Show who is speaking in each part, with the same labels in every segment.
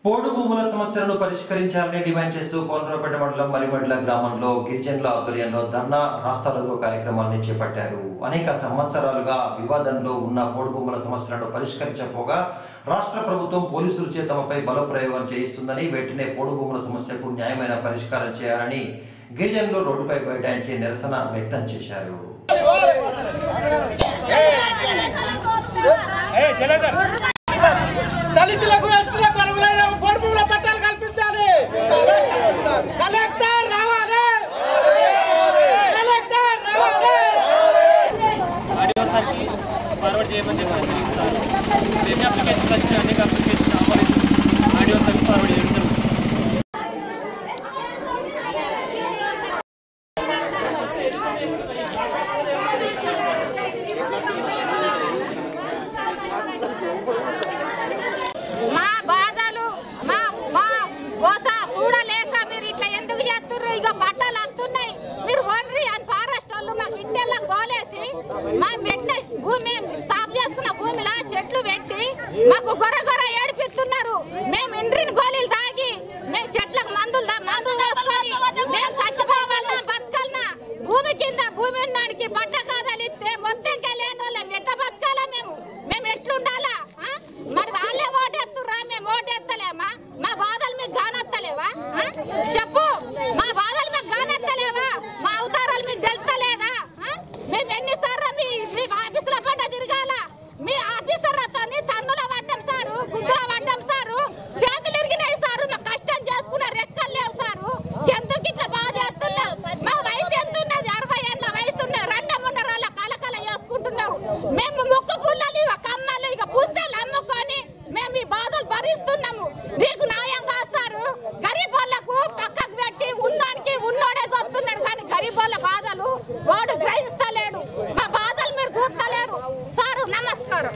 Speaker 1: పోడు భూముల సమస్యలను పరిష్కరించాలని డిమాండ్ చేస్తూ కోనరాపేట మండలం మరిమడ్ల గ్రామంలో గిరిజనుల ఆధ్వర్యంలో ధర్నా రాస్తారోకో కార్యక్రమాన్ని చేపట్టారు అనేక సంవత్సరాలుగా వివాదంలో ఉన్న పోడు భూముల సమస్యలను పరిష్కరించకపోగా రాష్ట్ర ప్రభుత్వం పోలీసుల చే తమపై బలప్రయోగం చేయిస్తుందని వెంటనే పోడు భూముల సమస్యకు న్యాయమైన పరిష్కారం చేయాలని గిరిజనులు రోడ్డుపై బైఠాయించి నిరసన వ్యక్తం చేశారు
Speaker 2: దళితులకు ఎస్టీలకు అర్హులైన పొడి భూముల పట్టాలు కల్పించాలి కలెక్టర్ రావాలి కలెక్టర్ రావాలి
Speaker 3: ఆడియో సార్కి ఫార్వర్డ్ చేయమని చెప్పి తెలియదు సార్ ఎన్ని అప్లికేషన్స్ వచ్చినాయి అన్ని అప్లికేషన్ ఆపరేషన్ ఆడియో సార్కి ఫార్వర్డ్ చేయడం జరుగుతుంది
Speaker 4: మా బాధలు మా మా గోస చూడలేక మీరు ఇట్లా ఎందుకు చేస్తుర్రు ఇక బట్టలు వస్తున్నాయి మీరు వండ్రి అని ఫారెస్ట్ వాళ్ళు మాకు ఇంటెళ్ళకు తోలేసి మా పెట్టిన భూమి సాగు చేసుకున్న భూమిలో చెట్లు పెట్టి మాకు గొర్ర గొర్ర ఏడిపిస్తున్నారు మేము ఇండ్రిని గోళీలు తాగి మేము చెట్లకు మందులు దా- మందులు వేసుకొని మేము చచ్చిపోవాలన్నా బతకాలన్నా భూమి కింద భూమి ఉన్నాడికి బట్ట కాదాలు ఇస్తే మొత్తం లేని వాళ్ళం ఎట్ట బతకాలా మేము మేము ఎట్లుండాలా ఆ? మరి వాళ్ళే ఓటేస్తుర్రా మేము ఓటేస్తలేమా మా బాధలు మీకు గానొత్తలేవా ఆ? చెప్పు మా బాధలు మీకు గానొత్తలేవా మా అవతారాలు మీకు తెలుస్తలేదా ఆ? మేము ఎన్నిసార్లు మీ మీ ఆఫీసుల పంట తిరగాల మీ ఆఫీసర్లతో తన్నుల పడ్డం సారు గుడ్డుల పడ్డం సారు చేతులు ఇరిగినాయి సారు మా కష్టం చేసుకున్న రెక్కలు లేవు సారు ఎందుకు ఇట్లా బాధ చేస్తున్నావు మా వయసు ఎంత ఉన్నది అరవై ఏళ్ళ వయసు ఉన్నది రెండముండరాల కలకల చేసుకుంటున్నావు మేము ముక్కు పుల్లలు ఇక కమ్మలు ఇక పుస్తలు అమ్ముకొని మేము ఈ బాధలు భరిస్తున్నాము నీకు న్యాయం కాదు సారు గరీబ్ వాళ్ళకు పక్కకు పెట్టి ఉన్నోనికి ఉన్నోడే చూస్తున్నాడు కానీ గరీబ్ వాళ్ళ బాధలు వాడు గ్రహిస్తలేడు మా బాధలు మీరు చూస్తలేరు సారు నమస్కారం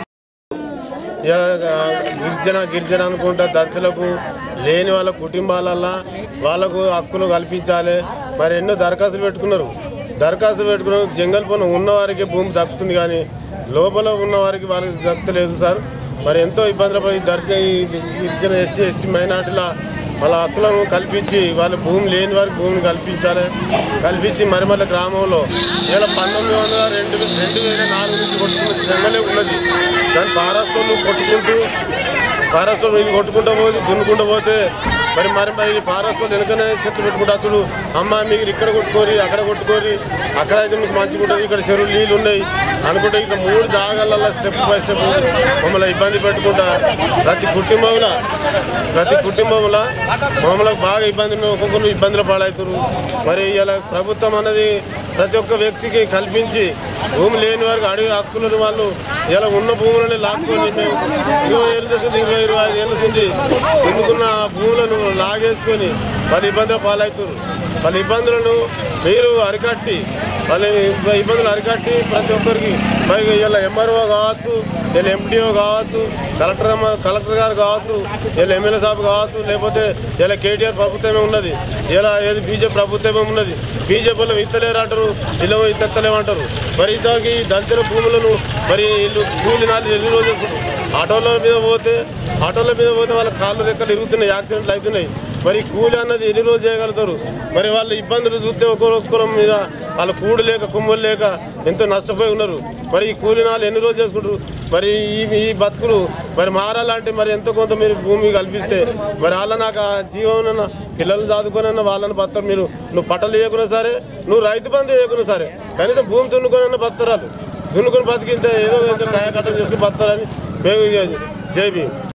Speaker 5: ఇలా గిరిజన గిరిజన అనుకుంటా దళితులకు లేని వాళ్ళ కుటుంబాలల్లో వాళ్ళకు హక్కులు కల్పించాలి మరి ఎన్నో దరఖాస్తులు పెట్టుకున్నారు దరఖాస్తులు పెట్టుకున్నారు జంగల్ పన్ను ఉన్న వారికి భూమి దక్కుతుంది కానీ లోపల ఉన్న వారికి వాళ్ళకి దక్కలేదు సార్ మరి ఎంతో ఇబ్బందులు పడి దర్శ గిరిజన ఎస్సీ ఎస్టీ మైనార్టీల వాళ్ళ హక్కులను కల్పించి వాళ్ళ భూమి లేని వారికి భూమిని కల్పించాలి కల్పించి మరిమల్ల గ్రామంలో ఇలా పంతొమ్మిది వందల రెండు రెండు వేల నాలుగు నుంచి కొట్టుకున్న జంగలే ఉన్నది దాని పారాస్తోళ్ళు కొట్టుకుంటూ పారాస్తోళ్ళు వీళ్ళు కొట్టుకుంటూ పోతే దున్నుకుంటూ పోతే మరి మరి మరి పారాస్తోళ్ళు వెనుకనే చెట్లు పెట్టుకుంటా చూడు అమ్మ మీరు ఇక్కడ కొట్టుకోరి అక్కడ కొట్టుకోరి అక్కడ అయితే మీకు మంచిగా ఉంటుంది ఇక్కడ చెరువులు నీళ్ళు ఉన్నాయి అనుకుంటే ఇక్కడ మూడు జాగాలలో స్టెప్ బై స్టెప్ మమ్మల్ని ఇబ్బంది పెట్టుకుంటా ప్రతి కుటుంబంలో ప్రతి కుటుంబంలో మమ్మల్ని బాగా ఇబ్బంది ఒక్కొక్కరు ఇబ్బందులు పాలవుతారు మరి ఇలా ప్రభుత్వం అన్నది ప్రతి ఒక్క వ్యక్తికి కల్పించి భూమి లేని వారికి అడవి హక్కులను వాళ్ళు ఇలా ఉన్న భూములని లాక్కొని మేము ఇరవై ఏళ్ళు వస్తుంది ఇరవై ఇరవై ఐదు ఏళ్ళు వస్తుంది ఎన్నుకున్న భూములను లాగేసుకొని వాళ్ళ ఇబ్బందులు పాలవుతారు వాళ్ళ ఇబ్బందులను మీరు అరికట్టి వాళ్ళ ఇబ్బందులు అరికట్టి ప్రతి ఒక్కరికి మరి ఇలా ఎంఆర్ఓ కావచ్చు వీళ్ళు ఎంపీఓ కావచ్చు కలెక్టర్ అమ్మ- కలెక్టర్ గారు కావచ్చు వీళ్ళు ఎమ్మెల్యే సాబ్ కావచ్చు లేకపోతే ఇలా కేటీఆర్ ప్రభుత్వమే ఉన్నది ఇలా ఏది బీజేపీ ప్రభుత్వమే ఉన్నది బీజేపీ వాళ్ళు ఇత్తలేరు అంటారు ఇలా ఇత్తలేమంటారు మరి ఇతనికి దళితుల భూములను మరి వీళ్ళు కూలి నాలుగు ఎన్ని రోజులు చేసుకుంటారు ఆటోల మీద పోతే ఆటోల మీద పోతే వాళ్ళ కాళ్ళు రెక్కలు ఇరుగుతున్నాయి యాక్సిడెంట్లు అవుతున్నాయి మరి కూలి అన్నది ఎన్ని రోజులు చేయగలుగుతారు మరి వాళ్ళ ఇబ్బందులు చూస్తే ఒక్కొక్కరి మీద వాళ్ళ కూడు లేక కుమ్మలు లేక ఎంతో నష్టపోయి ఉన్నారు మరి ఈ కూలి నాలు ఎన్ని రోజులు చేసుకుంటారు మరి ఈ ఈ బతుకులు మరి మారాలంటే మరి ఎంతో కొంత మీరు భూమి కల్పిస్తే మరి వాళ్ళ నాకు ఆ జీవన పిల్లలు చదువుకోనన్నా వాళ్ళని బతారు మీరు నువ్వు పట్టలు వేయకున్నా సరే నువ్వు రైతు బంధు వేయకున్నా సరే కనీసం భూమి దున్నుకోనన్నా బతరాలు దున్నుకొని బతికింతే ఏదో ఏదో కాయ కట్టలు చేసుకుని బతారని మేము జైబీ